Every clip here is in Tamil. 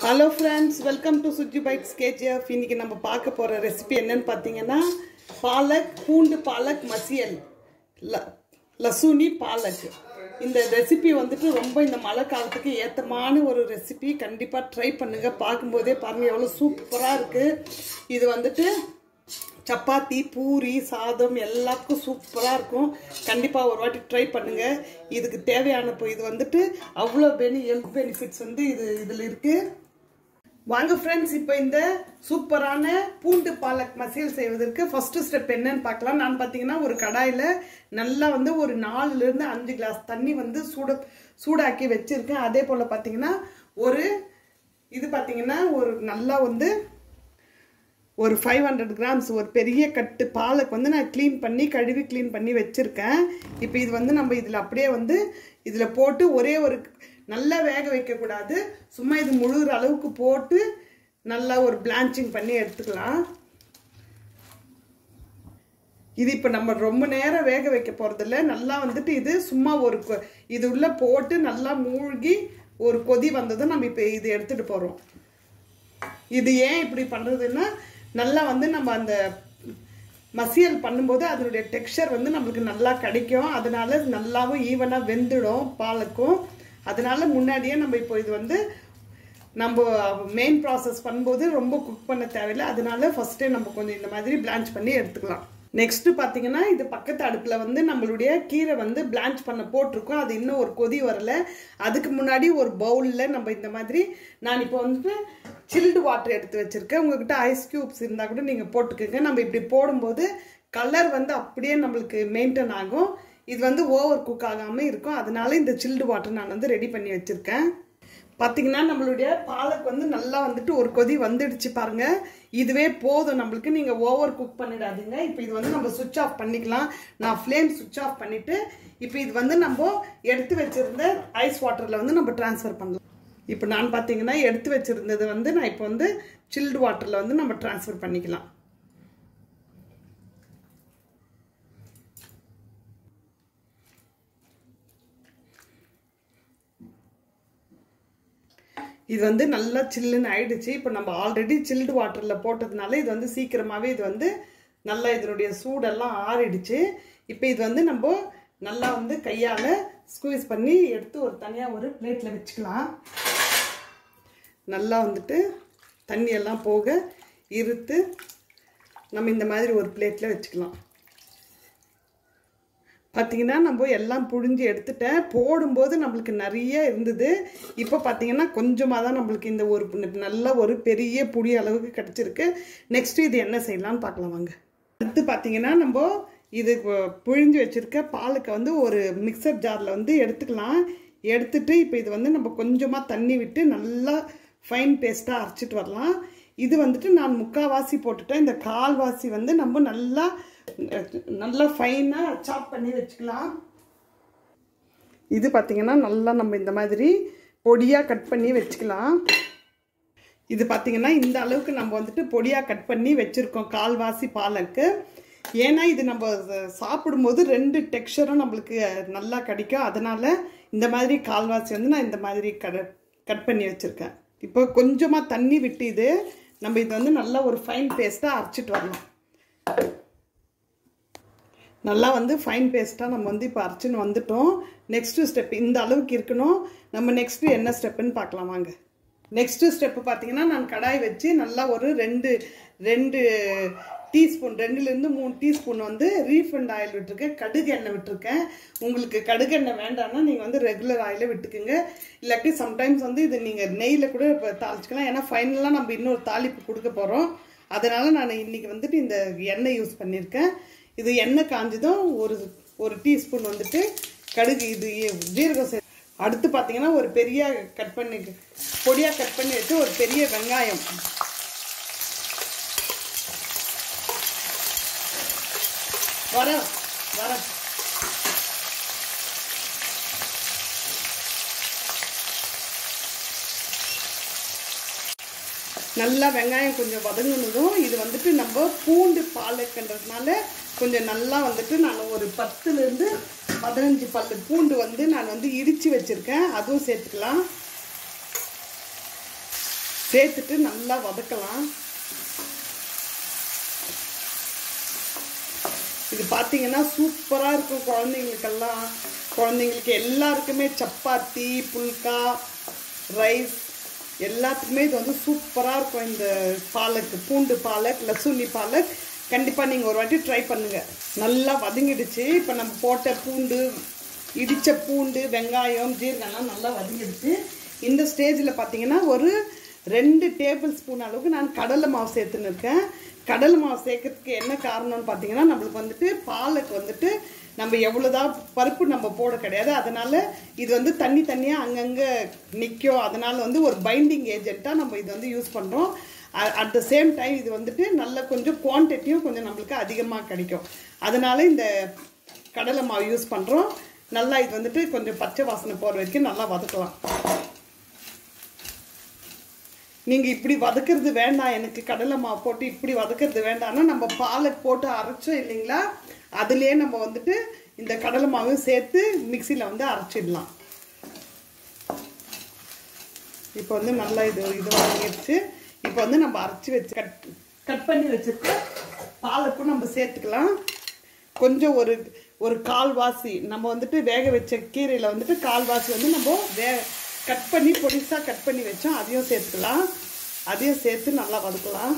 hello friends welcome to Suji bites KGF இன்னைக்கு நம்ம பார்க்க போகிற ரெசிபி என்னன்னு பார்த்தீங்கன்னா பாலக் பூண்டு பாலக் மசியல் ல லசூனி பாலக் இந்த ரெசிபி வந்துட்டு ரொம்ப இந்த மழை காலத்துக்கு ஏற்றமான ஒரு ரெசிபி கண்டிப்பாக ட்ரை பண்ணுங்கள் பார்க்கும்போதே பாருங்கள் எவ்வளோ சூப்பராக இருக்குது இது வந்துட்டு சப்பாத்தி பூரி சாதம் எல்லாத்துக்கும் சூப்பராக இருக்கும் கண்டிப்பாக ஒரு வாட்டி ட்ரை பண்ணுங்கள் இதுக்கு தேவையான இப்போ இது வந்துட்டு அவ்வளோ பெனி ஹெல்த் பெனிஃபிட்ஸ் வந்து இது இதில் இருக்குது வாங்க ஃப்ரெண்ட்ஸ் இப்போ இந்த சூப்பரான பூண்டு பாலக் மசியல் செய்வதற்கு ஃபர்ஸ்ட் ஸ்டெப் என்னன்னு பார்க்கலாம் நான் பார்த்தீங்கன்னா ஒரு கடாயில் நல்லா வந்து ஒரு நாலுலேருந்து அஞ்சு கிளாஸ் தண்ணி வந்து சூட சூடாக்கி வச்சுருக்கேன் அதே போல் பார்த்தீங்கன்னா ஒரு இது பார்த்தீங்கன்னா ஒரு நல்லா வந்து ஒரு ஃபைவ் ஹண்ட்ரட் கிராம்ஸ் ஒரு பெரிய கட்டு பாலுக்கு வந்து நான் க்ளீன் பண்ணி கழுவி க்ளீன் பண்ணி வச்சுருக்கேன் இப்போ இது வந்து நம்ம இதில் அப்படியே வந்து இதில் போட்டு ஒரே ஒரு நல்லா வேக வைக்கக்கூடாது சும்மா இது முழுகிற அளவுக்கு போட்டு நல்லா ஒரு பிளான்ச்சிங் பண்ணி எடுத்துக்கலாம் இது இப்போ நம்ம ரொம்ப நேரம் வேக வைக்க போகிறதில்ல நல்லா வந்துட்டு இது சும்மா ஒரு இது உள்ளே போட்டு நல்லா மூழ்கி ஒரு கொதி வந்ததும் நம்ம இப்போ இது எடுத்துகிட்டு போகிறோம் இது ஏன் இப்படி பண்ணுறதுன்னா நல்லா வந்து நம்ம அந்த மசியல் பண்ணும்போது அதனுடைய டெக்ஸ்சர் வந்து நம்மளுக்கு நல்லா கிடைக்கும் அதனால நல்லாவும் ஈவனாக வெந்துடும் பாலுக்கும் அதனால முன்னாடியே நம்ம இப்போ இது வந்து நம்ம மெயின் ப்ராசஸ் பண்ணும்போது ரொம்ப குக் பண்ண தேவையில்லை அதனால ஃபஸ்ட்டே நம்ம கொஞ்சம் இந்த மாதிரி பிளான்ச் பண்ணி எடுத்துக்கலாம் நெக்ஸ்ட்டு பார்த்தீங்கன்னா இது பக்கத்து அடுப்பில் வந்து நம்மளுடைய கீரை வந்து பிளான்ச் பண்ண போட்டிருக்கோம் அது இன்னும் ஒரு கொதி வரல அதுக்கு முன்னாடி ஒரு பவுலில் நம்ம இந்த மாதிரி நான் இப்போ வந்துட்டு சில்டு வாட்டர் எடுத்து வச்சுருக்கேன் உங்ககிட்ட ஐஸ் க்யூப்ஸ் இருந்தால் கூட நீங்கள் போட்டுக்கோங்க நம்ம இப்படி போடும்போது கலர் வந்து அப்படியே நம்மளுக்கு மெயின்டைன் ஆகும் இது வந்து ஓவர் குக் ஆகாமல் இருக்கும் அதனால இந்த சில்டு வாட்டர் நான் வந்து ரெடி பண்ணி வச்சுருக்கேன் பார்த்தீங்கன்னா நம்மளுடைய பாலக் வந்து நல்லா வந்துட்டு ஒரு கொதி வந்துடுச்சு பாருங்க இதுவே போதும் நம்மளுக்கு நீங்கள் ஓவர் குக் பண்ணிடாதீங்க இப்போ இது வந்து நம்ம சுவிட்ச் ஆஃப் பண்ணிக்கலாம் நான் ஃப்ளேம் சுவிட்ச் ஆஃப் பண்ணிவிட்டு இப்போ இது வந்து நம்ம எடுத்து வச்சுருந்த ஐஸ் வாட்டரில் வந்து நம்ம ட்ரான்ஸ்ஃபர் பண்ணலாம் இப்போ நான் பார்த்தீங்கன்னா எடுத்து வச்சுருந்தது வந்து நான் இப்போ வந்து சில்டு வாட்டரில் வந்து நம்ம ட்ரான்ஸ்ஃபர் பண்ணிக்கலாம் இது வந்து நல்லா சில்லுன்னு ஆயிடுச்சு இப்போ நம்ம ஆல்ரெடி சில்டு வாட்டரில் போட்டதுனால இது வந்து சீக்கிரமாகவே இது வந்து நல்லா இதனுடைய சூடெல்லாம் ஆறிடுச்சு இப்போ இது வந்து நம்ம நல்லா வந்து கையால் ஸ்குவீஸ் பண்ணி எடுத்து ஒரு தனியாக ஒரு பிளேட்டில் வச்சுக்கலாம் நல்லா வந்துட்டு தண்ணியெல்லாம் போக இருத்து நம்ம இந்த மாதிரி ஒரு பிளேட்டில் வச்சுக்கலாம் பார்த்தீங்கன்னா நம்ம எல்லாம் புழிஞ்சு எடுத்துட்டேன் போடும்போது நம்மளுக்கு நிறைய இருந்தது இப்போ பார்த்தீங்கன்னா கொஞ்சமாக தான் நம்மளுக்கு இந்த ஒரு நல்ல ஒரு பெரிய புடி அளவுக்கு கிடச்சிருக்கு நெக்ஸ்ட்டு இது என்ன செய்யலாம்னு பார்க்கலாம் வாங்க அடுத்து பார்த்தீங்கன்னா நம்ம இது புழிஞ்சு வச்சுருக்க பாலுக்கு வந்து ஒரு மிக்சர் ஜாரில் வந்து எடுத்துக்கலாம் எடுத்துட்டு இப்போ இது வந்து நம்ம கொஞ்சமாக தண்ணி விட்டு நல்லா ஃபைன் பேஸ்ட்டாக அரைச்சிட்டு வரலாம் இது வந்துட்டு நான் முக்கால்வாசி போட்டுட்டேன் இந்த கால்வாசி வந்து நம்ம நல்லா நல்லா ஃபைனாக சாப் பண்ணி வச்சுக்கலாம் இது பார்த்திங்கன்னா நல்லா நம்ம இந்த மாதிரி பொடியாக கட் பண்ணி வச்சுக்கலாம் இது பார்த்திங்கன்னா இந்த அளவுக்கு நம்ம வந்துட்டு பொடியாக கட் பண்ணி வச்சுருக்கோம் கால்வாசி பாலக்கு ஏன்னா இது நம்ம சாப்பிடும்போது ரெண்டு டெக்ஸ்சரும் நம்மளுக்கு நல்லா கிடைக்கும் அதனால் இந்த மாதிரி கால்வாசி வந்து நான் இந்த மாதிரி கட கட் பண்ணி வச்சுருக்கேன் இப்போ கொஞ்சமாக தண்ணி விட்டு இது நம்ம இது வந்து நல்லா ஒரு ஃபைன் பேஸ்ட்டாக அரைச்சிட்டு வரலாம் நல்லா வந்து ஃபைன் பேஸ்ட்டாக நம்ம வந்து இப்போ அரைச்சின்னு வந்துட்டோம் நெக்ஸ்ட்டு ஸ்டெப் இந்த அளவுக்கு இருக்கணும் நம்ம நெக்ஸ்ட்டு என்ன ஸ்டெப்புன்னு பார்க்கலாம் வாங்க நெக்ஸ்ட்டு ஸ்டெப்பு பார்த்தீங்கன்னா நான் கடாய் வச்சு நல்லா ஒரு ரெண்டு ரெண்டு டீஸ்பூன் ரெண்டுலேருந்து மூணு டீஸ்பூன் வந்து ரீஃபண்ட் ஆயில் விட்டுருக்கேன் கடுகு எண்ணெய் விட்டுருக்கேன் உங்களுக்கு கடுகு எண்ணெய் வேண்டாம்னா நீங்கள் வந்து ரெகுலர் ஆயிலே விட்டுக்குங்க இல்லாட்டி சம்டைம்ஸ் வந்து இது நீங்கள் நெய்யில் கூட இப்போ தாளிச்சிக்கலாம் ஏன்னா ஃபைனலாக நம்ம இன்னொரு தாளிப்பு கொடுக்க போகிறோம் அதனால் நான் இன்றைக்கி வந்துட்டு இந்த எண்ணெய் யூஸ் பண்ணியிருக்கேன் இது எண்ணெய் காஞ்சதும் ஒரு ஒரு டீஸ்பூன் வந்துட்டு கடுகு இது ஜீரகம் சே அடுத்து பார்த்தீங்கன்னா ஒரு பெரிய கட் பண்ணி பொடியாக கட் பண்ணி வச்சு ஒரு பெரிய வெங்காயம் வர வர நல்லா வெங்காயம் கொஞ்சம் வதங்கினதும் இது வந்துட்டு நம்ம பூண்டு பாலுக்குன்றதுனால கொஞ்சம் நல்லா வந்துட்டு நான் ஒரு பத்துலேருந்து பதினஞ்சு பல்லு பூண்டு வந்து நான் வந்து இடித்து வச்சுருக்கேன் அதுவும் சேர்த்துக்கலாம் சேர்த்துட்டு நல்லா வதக்கலாம் இது பார்த்தீங்கன்னா சூப்பராக இருக்கும் குழந்தைங்களுக்கெல்லாம் குழந்தைங்களுக்கு எல்லாருக்குமே சப்பாத்தி புல்கா ரைஸ் எல்லாத்துக்குமே இது வந்து சூப்பராக இருக்கும் இந்த பாலக் பூண்டு பாலக் லசுனி பாலக் கண்டிப்பாக நீங்கள் ஒரு வாட்டி ட்ரை பண்ணுங்கள் நல்லா வதங்கிடுச்சு இப்போ நம்ம போட்ட பூண்டு இடித்த பூண்டு வெங்காயம் ஜீரகம்லாம் நல்லா வதங்கிடுச்சு இந்த ஸ்டேஜில் பார்த்தீங்கன்னா ஒரு ரெண்டு டேபிள் ஸ்பூன் அளவுக்கு நான் கடலை மாவு சேர்த்துன்னு இருக்கேன் கடலை மாவு சேர்க்கறதுக்கு என்ன காரணம்னு பார்த்தீங்கன்னா நம்மளுக்கு வந்துட்டு பாலுக்கு வந்துட்டு நம்ம எவ்வளோதான் பருப்பு நம்ம போட கிடையாது அதனால இது வந்து தண்ணி தண்ணியாக அங்கங்கே நிற்கும் அதனால வந்து ஒரு பைண்டிங் ஏஜென்ட்டாக நம்ம இது வந்து யூஸ் பண்ணுறோம் அட் த சேம் டைம் இது வந்துட்டு நல்ல கொஞ்சம் குவான்டிட்டியும் கொஞ்சம் நம்மளுக்கு அதிகமாக கிடைக்கும் அதனால இந்த கடலை மாவு யூஸ் பண்ணுறோம் நல்லா இது வந்துட்டு கொஞ்சம் பச்சை வாசனை போகிற வரைக்கும் நல்லா வதக்கலாம் நீங்கள் இப்படி வதக்கிறது வேண்டாம் எனக்கு கடலை மாவு போட்டு இப்படி வதக்கிறது வேண்டாம்னா நம்ம பாலை போட்டு அரைச்சோம் இல்லைங்களா அதுலேயே நம்ம வந்துட்டு இந்த கடலை மாவும் சேர்த்து மிக்சியில் வந்து அரைச்சிடலாம் இப்போ வந்து நல்லா இது இது வாங்கிடுச்சு இப்போ வந்து நம்ம அரைச்சி வச்சு கட் கட் பண்ணி வச்சுட்டு பாலுக்கும் நம்ம சேர்த்துக்கலாம் கொஞ்சம் ஒரு ஒரு கால்வாசி நம்ம வந்துட்டு வேக வச்ச கீரையில் வந்துட்டு கால்வாசி வந்து நம்ம வே கட் பண்ணி பொடிசாக கட் பண்ணி வச்சோம் அதையும் சேர்த்துக்கலாம் அதையும் சேர்த்து நல்லா வதக்கலாம்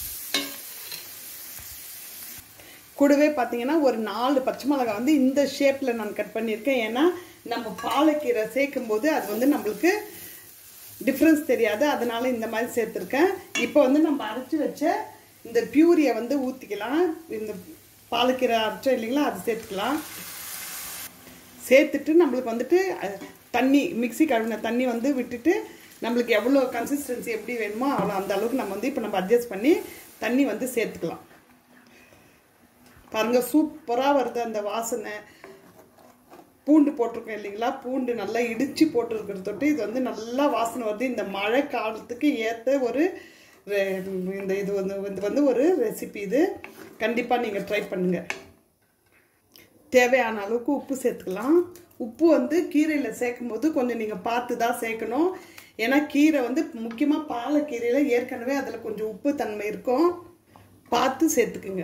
கூடவே பார்த்தீங்கன்னா ஒரு நாலு பச்சை மிளகாய் வந்து இந்த ஷேப்பில் நான் கட் பண்ணியிருக்கேன் ஏன்னா நம்ம பாலக்கீரை சேர்க்கும் போது அது வந்து நம்மளுக்கு டிஃப்ரென்ஸ் தெரியாது அதனால இந்த மாதிரி சேர்த்துருக்கேன் இப்போ வந்து நம்ம அரைச்சி வச்ச இந்த பியூரியை வந்து ஊற்றிக்கலாம் இந்த பாலக்கீரை அரைச்சோம் இல்லைங்களா அது சேர்த்துக்கலாம் சேர்த்துட்டு நம்மளுக்கு வந்துட்டு தண்ணி மிக்சி கழுவின தண்ணி வந்து விட்டுட்டு நம்மளுக்கு எவ்வளோ கன்சிஸ்டன்சி எப்படி வேணுமோ அவ்வளோ அந்த அளவுக்கு நம்ம வந்து இப்போ நம்ம அட்ஜஸ்ட் பண்ணி தண்ணி வந்து சேர்த்துக்கலாம் பாருங்கள் சூப்பராக வருது அந்த வாசனை பூண்டு போட்டிருக்கோம் இல்லைங்களா பூண்டு நல்லா இடித்து போட்டிருக்கிறது தொட்டு இது வந்து நல்லா வாசனை வருது இந்த மழை காலத்துக்கு ஏற்ற ஒரு இந்த இது வந்து இது வந்து ஒரு ரெசிபி இது கண்டிப்பாக நீங்கள் ட்ரை பண்ணுங்கள் தேவையான அளவுக்கு உப்பு சேர்த்துக்கலாம் உப்பு வந்து கீரையில் சேர்க்கும் போது கொஞ்சம் நீங்கள் பார்த்து தான் சேர்க்கணும் ஏன்னா கீரை வந்து முக்கியமாக பாலக்கீரையில் ஏற்கனவே அதில் கொஞ்சம் உப்பு தன்மை இருக்கும் பார்த்து சேர்த்துக்குங்க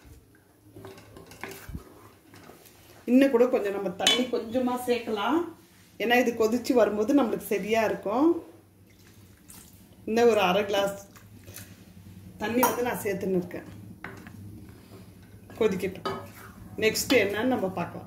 இன்னும் கூட கொஞ்சம் நம்ம தண்ணி கொஞ்சமாக சேர்க்கலாம் ஏன்னா இது கொதித்து வரும்போது நம்மளுக்கு சரியாக இருக்கும் இன்னும் ஒரு அரை கிளாஸ் தண்ணி வந்து நான் சேர்த்துன்னு இருக்கேன் கொதிக்கட்டும் நெக்ஸ்ட் என்னன்னு நம்ம பார்க்கலாம்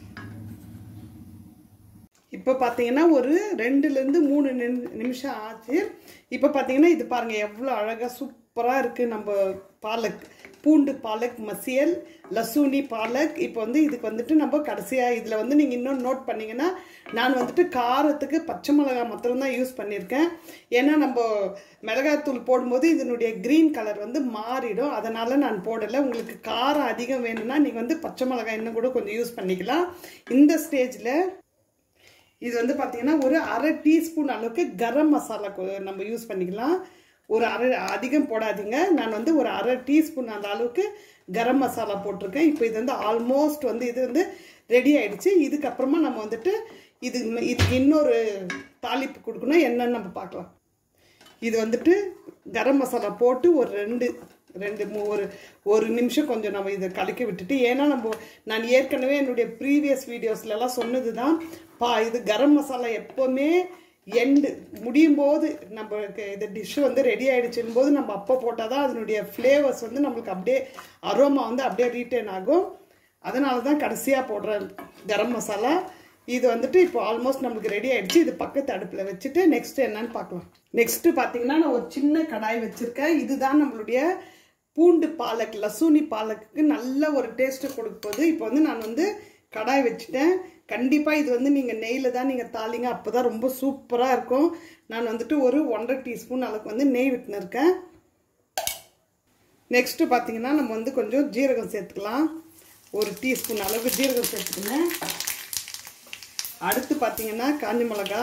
இப்போ பார்த்தீங்கன்னா ஒரு ரெண்டுலேருந்து மூணு நிமிஷம் ஆச்சு இப்போ பார்த்தீங்கன்னா இது பாருங்கள் எவ்வளோ அழகாக சூப்பராக இருக்குது நம்ம பாலக் பூண்டு பாலக் மசியல் லசூனி பாலக் இப்போ வந்து இதுக்கு வந்துட்டு நம்ம கடைசியாக இதில் வந்து நீங்கள் இன்னும் நோட் பண்ணிங்கன்னா நான் வந்துட்டு காரத்துக்கு பச்சை மிளகாய் மாத்திரம்தான் யூஸ் பண்ணியிருக்கேன் ஏன்னா நம்ம மிளகாத்தூள் போடும்போது இதனுடைய க்ரீன் கலர் வந்து மாறிடும் அதனால் நான் போடலை உங்களுக்கு காரம் அதிகம் வேணும்னா நீங்கள் வந்து பச்சை மிளகாய் இன்னும் கூட கொஞ்சம் யூஸ் பண்ணிக்கலாம் இந்த ஸ்டேஜில் இது வந்து பார்த்தீங்கன்னா ஒரு அரை டீஸ்பூன் அளவுக்கு கரம் மசாலா நம்ம யூஸ் பண்ணிக்கலாம் ஒரு அரை அதிகம் போடாதீங்க நான் வந்து ஒரு அரை டீஸ்பூன் அந்த அளவுக்கு கரம் மசாலா போட்டிருக்கேன் இப்போ இது வந்து ஆல்மோஸ்ட் வந்து இது வந்து ரெடி ஆயிடுச்சு இதுக்கப்புறமா நம்ம வந்துட்டு இது இதுக்கு இன்னொரு தாளிப்பு கொடுக்கணும் என்னன்னு நம்ம பார்க்கலாம் இது வந்துட்டு கரம் மசாலா போட்டு ஒரு ரெண்டு ரெண்டு மூ ஒரு ஒரு நிமிஷம் கொஞ்சம் நம்ம இதை கலக்கி விட்டுட்டு ஏன்னா நம்ம நான் ஏற்கனவே என்னுடைய ப்ரீவியஸ் வீடியோஸ்லலாம் சொன்னது தான் பா இது கரம் மசாலா எப்போவுமே எண்டு முடியும் போது நம்மளுக்கு இந்த டிஷ் வந்து ரெடி ஆகிடுச்சுன்னு போது நம்ம அப்போ போட்டால் தான் அதனுடைய ஃப்ளேவர்ஸ் வந்து நம்மளுக்கு அப்படியே அரோமா வந்து அப்படியே ரீட்டைன் ஆகும் அதனால தான் கடைசியாக போடுற கரம் மசாலா இது வந்துட்டு இப்போ ஆல்மோஸ்ட் நம்மளுக்கு ரெடி ஆயிடுச்சு இது பக்கத்து அடுப்பில் வச்சுட்டு நெக்ஸ்ட் என்னன்னு பார்க்கலாம் நெக்ஸ்ட் பார்த்தீங்கன்னா நான் ஒரு சின்ன கடாய் வச்சுருக்கேன் இதுதான் நம்மளுடைய பூண்டு பாலக் லசூனி பாலக்கு நல்ல ஒரு டேஸ்ட்டு கொடுக்க போகுது இப்போ வந்து நான் வந்து கடாய் வச்சுட்டேன் கண்டிப்பாக இது வந்து நீங்கள் நெய்யில் தான் நீங்கள் தாளிங்க அப்போ தான் ரொம்ப சூப்பராக இருக்கும் நான் வந்துட்டு ஒரு ஒன்றரை டீஸ்பூன் அளவுக்கு வந்து நெய் விட்டுன்னு இருக்கேன் நெக்ஸ்ட்டு பார்த்தீங்கன்னா நம்ம வந்து கொஞ்சம் ஜீரகம் சேர்த்துக்கலாம் ஒரு டீஸ்பூன் அளவுக்கு ஜீரகம் சேர்த்துக்கணும் அடுத்து பார்த்தீங்கன்னா காஞ்சி மிளகா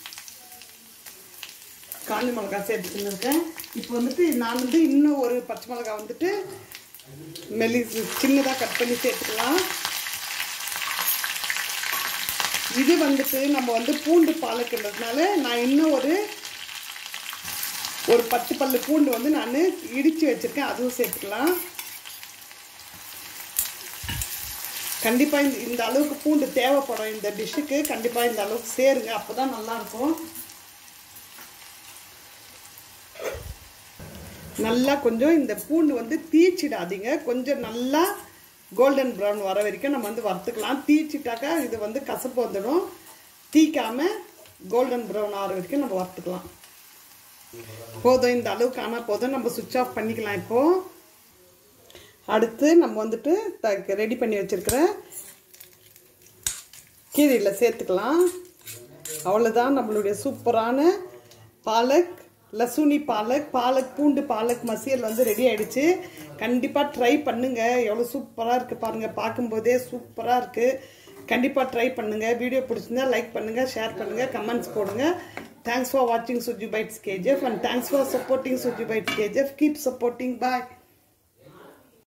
காஞ்சி மிளகா சேர்த்துக்கின்னு இருக்கேன் இப்போ வந்துட்டு நான் வந்து இன்னும் ஒரு பச்சை மிளகா வந்துட்டு மெலிசு சின்னதாக கட் பண்ணி சேர்த்துக்கலாம் இது வந்துட்டு நம்ம வந்து பூண்டு பாலக்குன்றதுனால நான் இன்னும் ஒரு ஒரு பத்து பல்லு பூண்டு வந்து நான் இடித்து வச்சுருக்கேன் அதுவும் சேர்த்துக்கலாம் கண்டிப்பாக இந்த இந்த அளவுக்கு பூண்டு தேவைப்படும் இந்த டிஷ்ஷுக்கு கண்டிப்பாக இந்த அளவுக்கு சேருங்க அப்போ தான் நல்லாயிருக்கும் நல்லா கொஞ்சம் இந்த பூண்டு வந்து தீச்சிடாதீங்க கொஞ்சம் நல்லா கோல்டன் ப்ரௌன் வர வரைக்கும் நம்ம வந்து வறுத்துக்கலாம் தீச்சிட்டாக்கா இது வந்து கசப்பு வந்துடும் தீக்காமல் கோல்டன் ப்ரௌன் ஆகிற வரைக்கும் நம்ம வறுத்துக்கலாம் போதும் இந்த அளவுக்கு ஆனால் போதும் நம்ம சுவிட்ச் ஆஃப் பண்ணிக்கலாம் இப்போது அடுத்து நம்ம வந்துட்டு த ரெடி பண்ணி வச்சுருக்கிற கீரையில் சேர்த்துக்கலாம் அவ்வளோதான் நம்மளுடைய சூப்பரான பாலக் லசுனி பாலக் பாலக் பூண்டு பாலக் மசியல் வந்து ரெடி ஆயிடுச்சு கண்டிப்பாக ட்ரை பண்ணுங்கள் எவ்வளோ சூப்பராக இருக்குது பாருங்கள் பார்க்கும்போதே சூப்பராக இருக்குது கண்டிப்பாக ட்ரை பண்ணுங்கள் வீடியோ பிடிச்சிருந்தா லைக் பண்ணுங்கள் ஷேர் பண்ணுங்கள் கமெண்ட்ஸ் போடுங்க தேங்க்ஸ் ஃபார் வாட்சிங் Suji bites KGF and thanks for supporting Suji bites KGF keep supporting bye